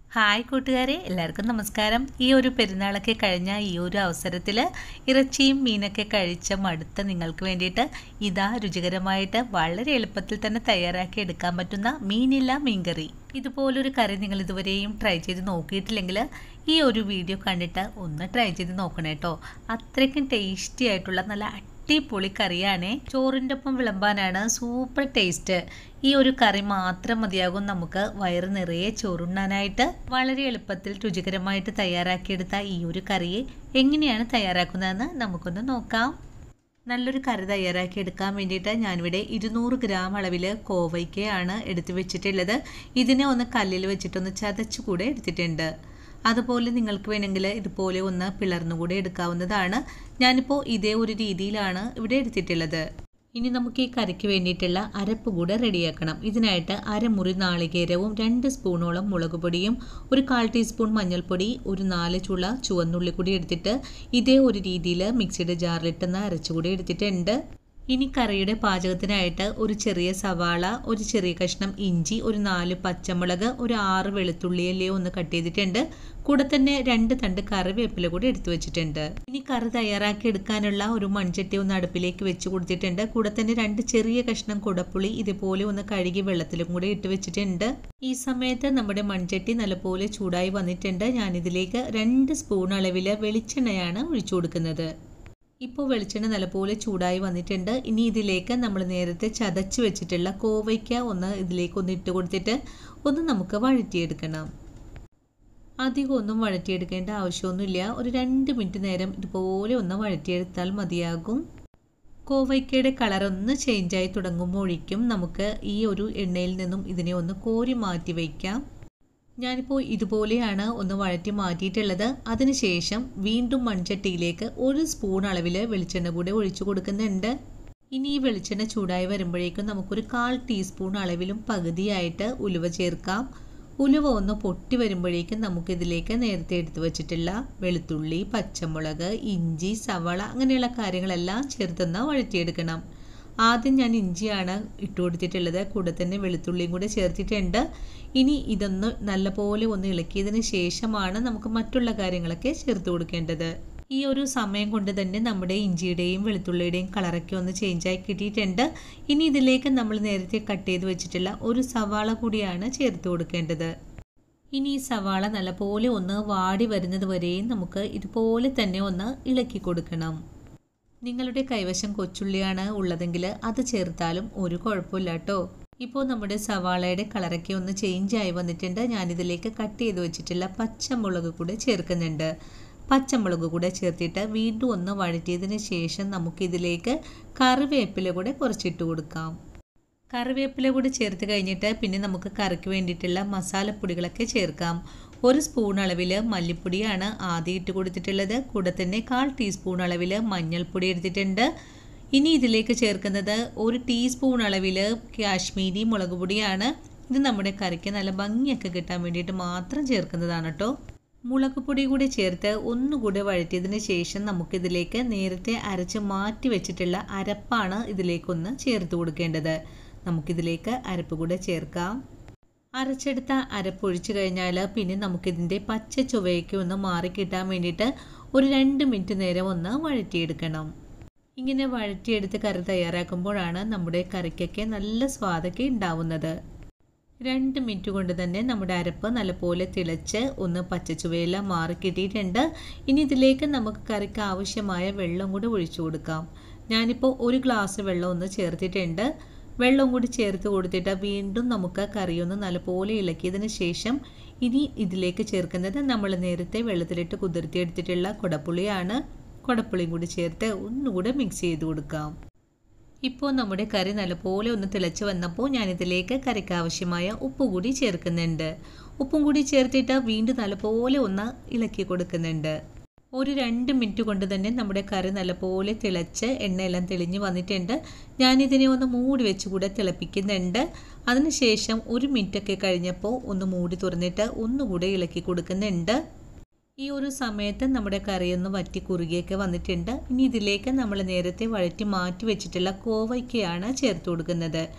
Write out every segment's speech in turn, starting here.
hi കൂട്ടുകാരെ എല്ലാവർക്കും നമസ്കാരം ഈ ഒരു പെരുന്നാളൊക്കെ കഴിഞ്ഞ ഈ ഒരു അവസരത്തിൽ ഇറച്ചിയും മീനൊക്കെ കഴിച്ച മടുത്ത നിങ്ങൾക്ക് വേണ്ടിയിട്ട് ഇതാ രുചികരമായിട്ട് വളരെ എളുപ്പത്തിൽ തന്നെ തയ്യാറാക്കി എടുക്കാൻ പറ്റുന്ന മീനില്ല മീൻകറി ഇതുപോലൊരു കറി നിങ്ങൾ ഇതുവരെയും ട്രൈ ചെയ്ത് നോക്കിയിട്ടില്ലെങ്കിൽ ഈ ഒരു വീഡിയോ കണ്ടിട്ട് ഒന്ന് ട്രൈ ചെയ്ത് നോക്കണേ കേട്ടോ അത്രയ്ക്കും ടേസ്റ്റി ആയിട്ടുള്ള നല്ല അടിപൊളി കറിയാണേ ചോറിൻ്റെ ഒപ്പം വിളമ്പാനാണ് സൂപ്പർ ടേസ്റ്റ് ഈ ഒരു കറി മാത്രം മതിയാകും നമുക്ക് വയറ് നിറയെ ചോറുണ്ണാനായിട്ട് വളരെ എളുപ്പത്തിൽ രുചികരമായിട്ട് തയ്യാറാക്കിയെടുത്ത ഈ ഒരു കറിയെ എങ്ങനെയാണ് തയ്യാറാക്കുന്നതെന്ന് നമുക്കൊന്ന് നോക്കാം നല്ലൊരു കറി തയ്യാറാക്കി എടുക്കാൻ വേണ്ടിയിട്ട് ഞാനിവിടെ ഇരുന്നൂറ് ഗ്രാം അളവിൽ കോവയ്ക്കയാണ് എടുത്തു വെച്ചിട്ടുള്ളത് ഇതിനെ ഒന്ന് കല്ലിൽ വെച്ചിട്ടൊന്ന് ചതച്ചു കൂടെ എടുത്തിട്ടുണ്ട് അതുപോലെ നിങ്ങൾക്ക് വേണമെങ്കിൽ ഇതുപോലെ ഒന്ന് പിളർന്നുകൂടെ എടുക്കാവുന്നതാണ് ഞാനിപ്പോൾ ഇതേ ഒരു രീതിയിലാണ് ഇവിടെ എടുത്തിട്ടുള്ളത് ഇനി നമുക്ക് ഈ കറിക്ക് വേണ്ടിയിട്ടുള്ള അരപ്പ് കൂടെ റെഡിയാക്കണം ഇതിനായിട്ട് അരമുറി നാളികേരവും രണ്ട് സ്പൂണോളം മുളക് പൊടിയും ഒരു കാൽ ടീസ്പൂൺ മഞ്ഞൾപ്പൊടി ഒരു നാല് ചുള ചുവന്നുള്ളി കൂടി എടുത്തിട്ട് ഇതേ ഒരു രീതിയിൽ മിക്സിയുടെ ജാറിലിട്ടൊന്ന് അരച്ചുകൂടി എടുത്തിട്ടുണ്ട് ഇനി കറിയുടെ പാചകത്തിനായിട്ട് ഒരു ചെറിയ സവാള ഒരു ചെറിയ കഷ്ണം ഇഞ്ചി ഒരു നാല് പച്ചമുളക് ഒരു ആറ് വെളുത്തുള്ളിയല്ലേ ഒന്ന് കട്ട് ചെയ്തിട്ടുണ്ട് കൂടെ തന്നെ രണ്ട് തണ്ട് കറിവേപ്പില കൂടി എടുത്തു വെച്ചിട്ടുണ്ട് ഇനി കറി തയ്യാറാക്കി എടുക്കാനുള്ള ഒരു മൺചട്ടി ഒന്ന് അടുപ്പിലേക്ക് വെച്ച് കൊടുത്തിട്ടുണ്ട് കൂടെ തന്നെ രണ്ട് ചെറിയ കഷ്ണം കുടപ്പുളി ഇതുപോലെ ഒന്ന് കഴുകി വെള്ളത്തിലും കൂടി ഇട്ട് വെച്ചിട്ടുണ്ട് ഈ സമയത്ത് നമ്മുടെ മൺചട്ടി നല്ലപോലെ ചൂടായി വന്നിട്ടുണ്ട് ഞാനിതിലേക്ക് രണ്ട് സ്പൂൺ അളവിൽ വെളിച്ചെണ്ണയാണ് ഒഴിച്ചു കൊടുക്കുന്നത് ഇപ്പോൾ വെളിച്ചെണ്ണ നല്ലപോലെ ചൂടായി വന്നിട്ടുണ്ട് ഇനി ഇതിലേക്ക് നമ്മൾ നേരത്തെ ചതച്ച് വെച്ചിട്ടുള്ള കോവയ്ക്ക ഒന്ന് ഇതിലേക്ക് ഒന്ന് ഇട്ട് കൊടുത്തിട്ട് ഒന്ന് നമുക്ക് വഴറ്റിയെടുക്കണം അധികം ഒന്നും വഴറ്റിയെടുക്കേണ്ട ആവശ്യമൊന്നുമില്ല ഒരു രണ്ട് മിനിറ്റ് നേരം ഇതുപോലെ ഒന്ന് വഴറ്റിയെടുത്താൽ മതിയാകും കോവയ്ക്കയുടെ കളർ ഒന്ന് ചേഞ്ചായി തുടങ്ങുമ്പോഴേക്കും നമുക്ക് ഈ ഒരു എണ്ണയിൽ നിന്നും ഇതിനെ ഒന്ന് കോരി മാറ്റി വയ്ക്കാം ഞാനിപ്പോൾ ഇതുപോലെയാണ് ഒന്ന് വഴറ്റി മാറ്റിയിട്ടുള്ളത് അതിനുശേഷം വീണ്ടും മൺചട്ടിയിലേക്ക് ഒരു സ്പൂൺ അളവിൽ വെളിച്ചെണ്ണ കൂടെ ഒഴിച്ചു കൊടുക്കുന്നുണ്ട് ഇനി ഈ വെളിച്ചെണ്ണ ചൂടായി വരുമ്പോഴേക്കും നമുക്കൊരു കാൽ ടീസ്പൂൺ അളവിലും പകുതിയായിട്ട് ഉലുവ ചേർക്കാം ഉലുവ ഒന്ന് പൊട്ടി വരുമ്പോഴേക്കും നമുക്കിതിലേക്ക് നേരത്തെ എടുത്തു വച്ചിട്ടുള്ള വെളുത്തുള്ളി പച്ചമുളക് ഇഞ്ചി സവള അങ്ങനെയുള്ള കാര്യങ്ങളെല്ലാം ചേർത്തൊന്ന് വഴറ്റിയെടുക്കണം ആദ്യം ഞാൻ ഇഞ്ചിയാണ് ഇട്ട് കൊടുത്തിട്ടുള്ളത് കൂടെ തന്നെ വെളുത്തുള്ളിയും കൂടെ ചേർത്തിട്ടുണ്ട് ഇനി ഇതൊന്ന് നല്ലപോലെ ഒന്ന് ഇളക്കിയതിന് ശേഷമാണ് നമുക്ക് മറ്റുള്ള കാര്യങ്ങളൊക്കെ ചേർത്ത് കൊടുക്കേണ്ടത് ഈ ഒരു സമയം കൊണ്ട് തന്നെ നമ്മുടെ ഇഞ്ചിയുടെയും വെളുത്തുള്ളിയുടെയും കളറൊക്കെ ഒന്ന് ചേഞ്ചായി കിട്ടിയിട്ടുണ്ട് ഇനി ഇതിലേക്ക് നമ്മൾ നേരത്തെ കട്ട് ചെയ്ത് വെച്ചിട്ടുള്ള ഒരു സവാള കൂടിയാണ് ചേർത്ത് കൊടുക്കേണ്ടത് ഇനി ഈ സവാള നല്ലപോലെ ഒന്ന് വാടി വരുന്നത് വരെയും നമുക്ക് ഇതുപോലെ തന്നെ ഒന്ന് ഇളക്കി കൊടുക്കണം നിങ്ങളുടെ കൈവശം കൊച്ചുള്ളിയാണ് ഉള്ളതെങ്കിൽ അത് ചേർത്താലും ഒരു കുഴപ്പമില്ല കേട്ടോ ഇപ്പോൾ നമ്മുടെ സവാളയുടെ കളറൊക്കെ ഒന്ന് ചേഞ്ച് ആയി വന്നിട്ടുണ്ട് ഞാനിതിലേക്ക് കട്ട് ചെയ്ത് വെച്ചിട്ടുള്ള പച്ചമുളക് കൂടെ ചേർക്കുന്നുണ്ട് പച്ചമുളക് കൂടെ ചേർത്തിട്ട് വീണ്ടും ഒന്ന് വഴറ്റിയതിന് ശേഷം നമുക്കിതിലേക്ക് കറിവേപ്പില കൂടെ കുറച്ചിട്ട് കൊടുക്കാം കറിവേപ്പില കൂടി ചേർത്ത് കഴിഞ്ഞിട്ട് പിന്നെ നമുക്ക് കറിക്ക് വേണ്ടിയിട്ടുള്ള മസാലപ്പൊടികളൊക്കെ ചേർക്കാം ഒരു സ്പൂൺ അളവിൽ മല്ലിപ്പൊടിയാണ് ആദ്യം ഇട്ട് കൊടുത്തിട്ടുള്ളത് കൂടെ തന്നെ കാൽ ടീസ്പൂൺ അളവിൽ മഞ്ഞൾപ്പൊടി എടുത്തിട്ടുണ്ട് ഇനി ഇതിലേക്ക് ചേർക്കുന്നത് ഒരു ടീസ്പൂൺ അളവിൽ കാശ്മീരി മുളക് പൊടിയാണ് ഇത് നമ്മുടെ കറിക്ക് നല്ല ഭംഗിയൊക്കെ കിട്ടാൻ വേണ്ടിയിട്ട് മാത്രം ചേർക്കുന്നതാണ് കേട്ടോ മുളക് പൊടി കൂടി ചേർത്ത് ഒന്നുകൂടി വഴറ്റിയതിന് ശേഷം നമുക്കിതിലേക്ക് നേരത്തെ അരച്ച് മാറ്റി വെച്ചിട്ടുള്ള അരപ്പാണ് ഇതിലേക്കൊന്ന് ചേർത്ത് കൊടുക്കേണ്ടത് നമുക്കിതിലേക്ക് അരപ്പ് കൂടെ ചേർക്കാം അരച്ചെടുത്ത അരപ്പൊഴിച്ച് കഴിഞ്ഞാൽ പിന്നെ നമുക്കിതിൻ്റെ പച്ച ചുവയ്ക്ക് ഒന്ന് മാറിക്കിട്ടാൻ വേണ്ടിയിട്ട് ഒരു രണ്ട് മിനിറ്റ് നേരം ഒന്ന് വഴറ്റിയെടുക്കണം ഇങ്ങനെ വഴറ്റിയെടുത്ത് കറി തയ്യാറാക്കുമ്പോഴാണ് നമ്മുടെ കറിക്കൊക്കെ നല്ല സ്വാദൊക്കെ ഉണ്ടാവുന്നത് രണ്ട് മിനിറ്റ് കൊണ്ട് തന്നെ നമ്മുടെ അരപ്പ് നല്ലപോലെ തിളച്ച് ഒന്ന് പച്ചച്ചുവയെല്ലാം മാറി കിട്ടിയിട്ടുണ്ട് ഇനി ഇതിലേക്ക് നമുക്ക് കറിക്ക് ആവശ്യമായ വെള്ളം കൂടി ഒഴിച്ചു കൊടുക്കാം ഞാനിപ്പോൾ ഒരു ഗ്ലാസ് വെള്ളം ഒന്ന് ചേർത്തിട്ടുണ്ട് വെള്ളം കൂടി ചേർത്ത് കൊടുത്തിട്ട് വീണ്ടും നമുക്ക് കറിയൊന്ന് നല്ലപോലെ ഇളക്കിയതിന് ശേഷം ഇനി ഇതിലേക്ക് ചേർക്കുന്നത് നമ്മൾ നേരത്തെ വെള്ളത്തിലിട്ട് കുതിർത്തിയെടുത്തിട്ടുള്ള കുടപ്പുളിയാണ് കുടപ്പുളിയും കൂടി ചേർത്ത് ഒന്നുകൂടെ മിക്സ് ചെയ്ത് കൊടുക്കാം ഇപ്പോൾ നമ്മുടെ കറി നല്ലപോലെ ഒന്ന് തിളച്ച് വന്നപ്പോൾ ഞാനിതിലേക്ക് കറിക്ക് ആവശ്യമായ ഉപ്പ് കൂടി ചേർക്കുന്നുണ്ട് ഉപ്പും കൂടി ചേർത്തിട്ട് വീണ്ടും നല്ലപോലെ ഒന്ന് ഇളക്കി കൊടുക്കുന്നുണ്ട് ഒരു രണ്ട് മിനിറ്റ് കൊണ്ട് തന്നെ നമ്മുടെ കറി നല്ലപോലെ തിളച്ച് എണ്ണയെല്ലാം തെളിഞ്ഞ് വന്നിട്ടുണ്ട് ഞാനിതിനെ ഒന്ന് മൂടി വെച്ച് കൂടെ തിളപ്പിക്കുന്നുണ്ട് അതിനുശേഷം ഒരു മിനിറ്റൊക്കെ കഴിഞ്ഞപ്പോൾ ഒന്ന് മൂടി തുറന്നിട്ട് ഒന്നുകൂടെ ഇളക്കി കൊടുക്കുന്നുണ്ട് ഈ ഒരു സമയത്ത് നമ്മുടെ കറിയൊന്ന് വറ്റി കുറുകിയൊക്കെ വന്നിട്ടുണ്ട് ഇനി ഇതിലേക്ക് നമ്മൾ നേരത്തെ വഴറ്റി മാറ്റി വെച്ചിട്ടുള്ള കോവയ്ക്കയാണ് ചേർത്ത് കൊടുക്കുന്നത്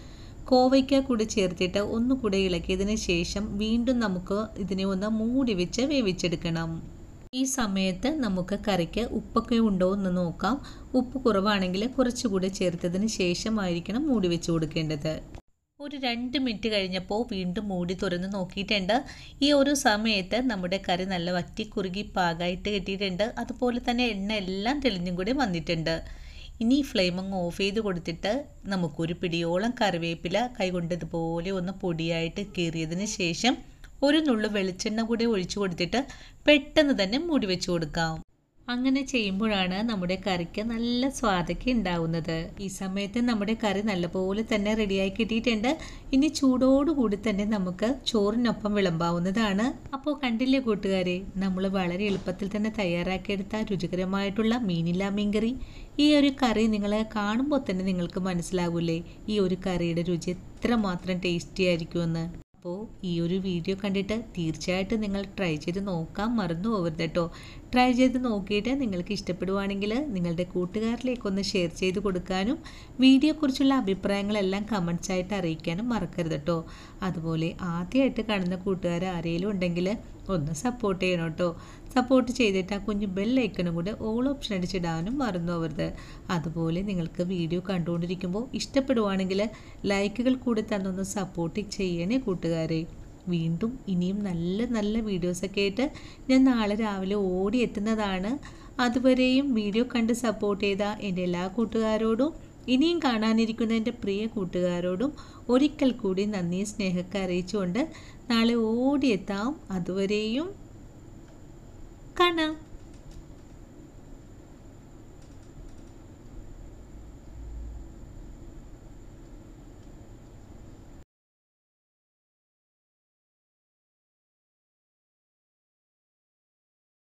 കോവയ്ക്ക കൂടി ചേർത്തിട്ട് ഒന്നുകൂടെ ഇളക്കിയതിന് ശേഷം വീണ്ടും നമുക്ക് ഇതിനെ ഒന്ന് മൂടി വെച്ച് വേവിച്ചെടുക്കണം ഈ സമയത്ത് നമുക്ക് കറിക്ക് ഉപ്പൊക്കെ ഉണ്ടോ എന്ന് നോക്കാം ഉപ്പ് കുറവാണെങ്കിൽ കുറച്ചുകൂടി ചേർത്തതിന് ശേഷമായിരിക്കണം മൂടി വെച്ച് കൊടുക്കേണ്ടത് ഒരു രണ്ട് മിനിറ്റ് കഴിഞ്ഞപ്പോൾ വീണ്ടും മൂടി തുറന്ന് നോക്കിയിട്ടുണ്ട് ഈ ഒരു സമയത്ത് നമ്മുടെ കറി നല്ല വറ്റി കുറുകി പാകമായിട്ട് കിട്ടിയിട്ടുണ്ട് അതുപോലെ തന്നെ എണ്ണ എല്ലാം തെളിഞ്ഞും കൂടി വന്നിട്ടുണ്ട് ഇനി ഫ്ലെയിം അങ്ങ് ഓഫ് ചെയ്ത് കൊടുത്തിട്ട് നമുക്കൊരു പിടിയോളം കറിവേപ്പില കൈകൊണ്ട് ഇതുപോലെ ഒന്ന് പൊടിയായിട്ട് കീറിയതിന് ശേഷം ഒരു നുള്ളു വെളിച്ചെണ്ണ കൂടി ഒഴിച്ചു കൊടുത്തിട്ട് പെട്ടെന്ന് തന്നെ മൂടി വെച്ച് കൊടുക്കാം അങ്ങനെ ചെയ്യുമ്പോഴാണ് നമ്മുടെ കറിക്ക് നല്ല സ്വാദൊക്കെ ഉണ്ടാവുന്നത് ഈ സമയത്ത് നമ്മുടെ കറി നല്ലപോലെ തന്നെ റെഡിയായി കിട്ടിയിട്ടുണ്ട് ഇനി ചൂടോടുകൂടി തന്നെ നമുക്ക് ചോറിനൊപ്പം വിളമ്പാവുന്നതാണ് അപ്പോൾ കണ്ടില്ലേ കൂട്ടുകാരെ നമ്മൾ വളരെ എളുപ്പത്തിൽ തന്നെ തയ്യാറാക്കിയെടുത്ത രുചികരമായിട്ടുള്ള മീനില്ല മീൻകറി ഈ ഒരു കറി നിങ്ങൾ കാണുമ്പോൾ തന്നെ നിങ്ങൾക്ക് മനസ്സിലാകൂലേ ഈ ഒരു കറിയുടെ രുചി എത്രമാത്രം ടേസ്റ്റി ആയിരിക്കുമെന്ന് അപ്പോൾ ഈ ഒരു വീഡിയോ കണ്ടിട്ട് തീർച്ചയായിട്ടും നിങ്ങൾ ട്രൈ ചെയ്ത് നോക്കാൻ മറന്നു പോകരുത് കേട്ടോ ട്രൈ ചെയ്ത് നോക്കിയിട്ട് നിങ്ങൾക്ക് ഇഷ്ടപ്പെടുവാണെങ്കിൽ നിങ്ങളുടെ കൂട്ടുകാരിലേക്കൊന്ന് ഷെയർ ചെയ്ത് കൊടുക്കാനും വീഡിയോയെക്കുറിച്ചുള്ള അഭിപ്രായങ്ങളെല്ലാം കമൻസ് ആയിട്ട് അറിയിക്കാനും മറക്കരുത് കേട്ടോ അതുപോലെ ആദ്യമായിട്ട് കാണുന്ന കൂട്ടുകാർ ആരെങ്കിലും ഉണ്ടെങ്കിൽ ഒന്ന് സപ്പോർട്ട് ചെയ്യണം കേട്ടോ സപ്പോർട്ട് ചെയ്തിട്ട് ആ കുഞ്ഞു ബെല്ലൈക്കണും കൂടെ ഓൾ ഓപ്ഷൻ അടിച്ചിടാനും മറന്നു പോകരുത് അതുപോലെ നിങ്ങൾക്ക് വീഡിയോ കണ്ടുകൊണ്ടിരിക്കുമ്പോൾ ഇഷ്ടപ്പെടുവാണെങ്കിൽ ലൈക്കുകൾ കൂടി തന്നൊന്ന് സപ്പോർട്ട് ചെയ്യണേ കൂട്ടുകാരെ വീണ്ടും ഇനിയും നല്ല നല്ല വീഡിയോസൊക്കെ ആയിട്ട് ഞാൻ നാളെ രാവിലെ ഓടി എത്തുന്നതാണ് അതുവരെയും വീഡിയോ കണ്ട് സപ്പോർട്ട് ചെയ്ത എൻ്റെ എല്ലാ കൂട്ടുകാരോടും ഇനിയും കാണാനിരിക്കുന്ന എൻ്റെ പ്രിയ കൂട്ടുകാരോടും ഒരിക്കൽ കൂടി നന്ദി സ്നേഹമൊക്കെ അറിയിച്ചുകൊണ്ട് നാളെ ഓടിയെത്താം അതുവരെയും കാണാം